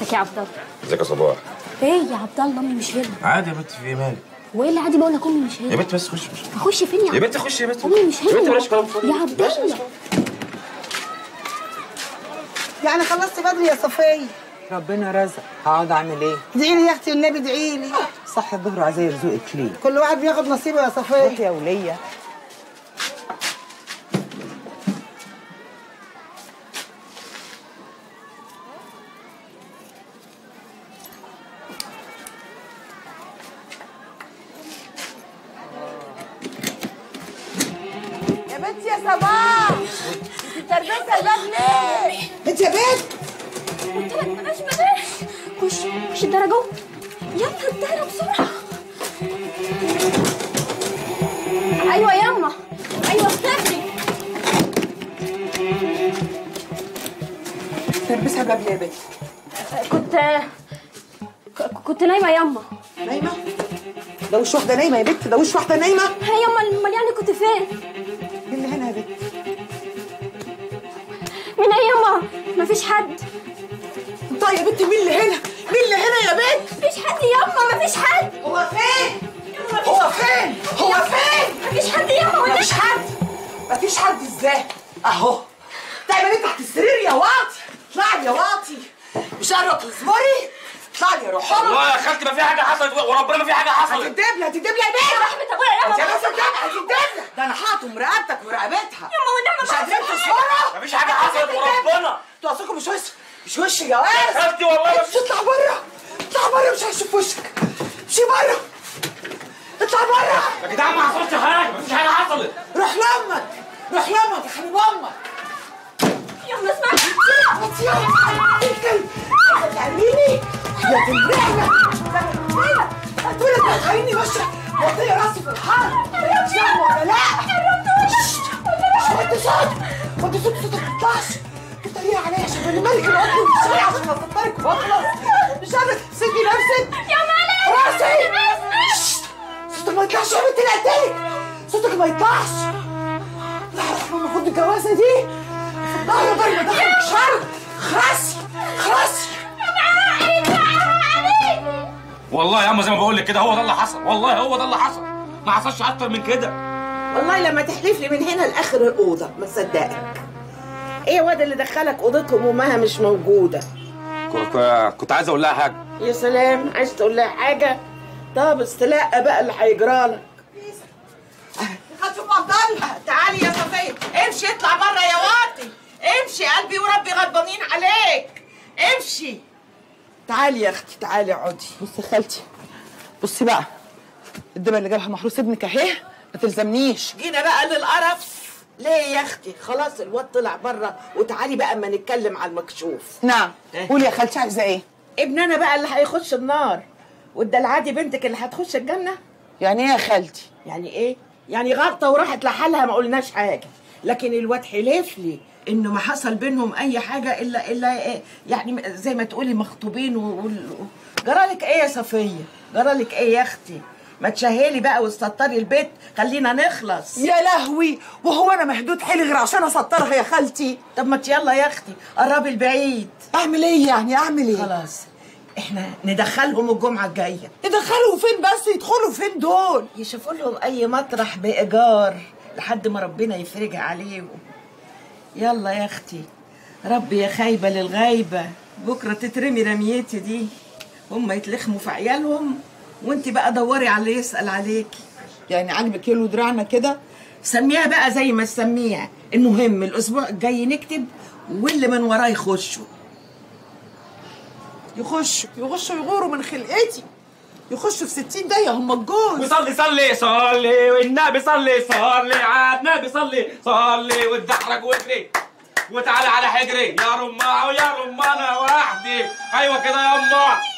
ازيك يا عبد الله ازيك يا صباح ايه يا عبد الله امي مش هنا عادي يا بنت في ايه مالك وايه اللي عادي بقول لك امي مش يا هنا بنت بس خش خش اخش فين يا يا عبد بنت خش يا بنت امي مش هنا يا بنت بلاش كلام فاضي يا عبد بلاش الله يعني خلصت بدري يا صفية ربنا رزق هقعد اعمل ايه ادعي لي يا اختي والنبي ادعي لي صح الظهر عايزه يرزقك ليه كل واحد بياخد نصيبه يا صفية روحي يا وليه يا بنت يا صباح انت تربسها الباب ليه؟ انت يا بنت قلت لك بلاش بلاش خش خش الدرجة جوه يلا الدرجة بسرعة ايوه يما ايوه اختفي تلبسها باب ليه يا بنت كنت ك- كنت نايمة يما نايمه ده وش واحده نايمه يا بنت ده وش واحده نايمه هي يما امال يعني كنت فين؟ مين اللي هنا يا بنت مين ايه يما؟ مفيش حد طيب يا بنت مين اللي هنا مين اللي هنا يا بنت مفيش حد يما مفيش حد هو فين هو فين هو فين مفيش حد يما ولا مفيش حد مفيش حد ازاي اهو تعمل ايه تحت السرير يا واطي اطلعي يا واطي مش قادره تصبري اطلعي يا روح والله يا خالتي ما في حاجه حصلت وربنا ما في حاجه حصلت هتدبلي هتدبلي يا بنت رحمة ابويا يما انت بس هتدبلي ده انا حاطم رقبتك ورقبتها يما والنعمة مش ما قادرين حصلش تصبروا ما فيش حاجه حصلت وربنا انتوا اصلكم مش وش مش وش يا واد يا خالتي والله ما مش اطلع بره اطلع بره مش هشوف وشك امشي بره اطلع بره يا جدعان ما حصلش حاجه ما فيش حاجه حصلت روح لامك روح لامك يا حبيب امك يما اسمعي انت يا الكلب تعمليني يا تنبعنا هتقولي انت هتخليني ماشيه وطيه راسي في الحرب انت يا ولا لا ششت. مش وطي صوت وطي صوت صوتك ما يطلعش بتتريق عليا عشان انا ملك العقل في الشارع عشان اصدرك واخلص مش قادره تسيبي نفسك يا مالك راسي ششت. صوتك ما يطلعش يا بنت اللي قلتلك صوتك ما يطلعش لا احنا خد الجوازه دي ظهر ضرب ما دخلك شر خرسي خرسي والله يا اما زي ما بقول لك كده هو ده اللي حصل والله هو ده اللي حصل ما حصلش اكتر من كده والله لما تحلف لي من هنا لاخر الاوضه ما صدقك ايه يا واد اللي دخلك اوضتهم وامها مش موجوده كنت عايز اقول لها حاجه يا سلام عايز تقول لها حاجه طب استلقى بقى اللي هيجرالك هتشوف عبد الله تعالي يا صفيه امشي اطلع بره يا واطي امشي قلبي وربي غضبانين عليك امشي تعالي يا اختي تعالي اقعدي بصي يا خالتي بصي بقى الدبل اللي جابها محروس ابنك اهي ما تلزمنيش جينا بقى للقرف ليه يا اختي خلاص الواد طلع بره وتعالي بقى اما نتكلم على المكشوف نعم قولي يا خالتي عايزه ايه ابن انا بقى اللي هيخش النار والدلعه دي بنتك اللي هتخش الجنه يعني ايه يا خالتي يعني ايه يعني غلطه وراحت لحالها ما قلناش حاجه لكن الواد حلف لي انه ما حصل بينهم اي حاجه الا الا إيه يعني زي ما تقولي مخطوبين و... وال- جرالك ايه يا صفيه جرالك ايه يا اختي ما تشهلي بقى واستطري البيت خلينا نخلص يا لهوي وهو انا مهدود حيلي غير عشان اسطرها يا خالتي طب ما يلا يا اختي قربي البعيد اعمل ايه يعني اعمل ايه خلاص احنا ندخلهم الجمعه الجايه يدخلوا فين بس يدخلوا فين دول يشوفوا لهم اي مطرح بايجار لحد ما ربنا يفرجها عليهم يلا يا اختي ربي يا خايبه للغايبه بكره تترمي رميتي دي هم يتلخموا في عيالهم وانت بقى دوري على اللي يسال عليكي يعني عاجبك يلو دراعنا كده سميها بقى زي ما تسميها المهم الاسبوع الجاي نكتب واللي من وراه يخشوا يخشوا يخشوا يغوروا من خلقتي يخشوا في 60 دقيقة هم الجوز وصلي صلي صلي والنبي صلي صلي عاد نبي صلي صلي واتدحرج واجري وتعالى على حجري يا رماعه ويا رمانه وحدي ايوه كده يا امه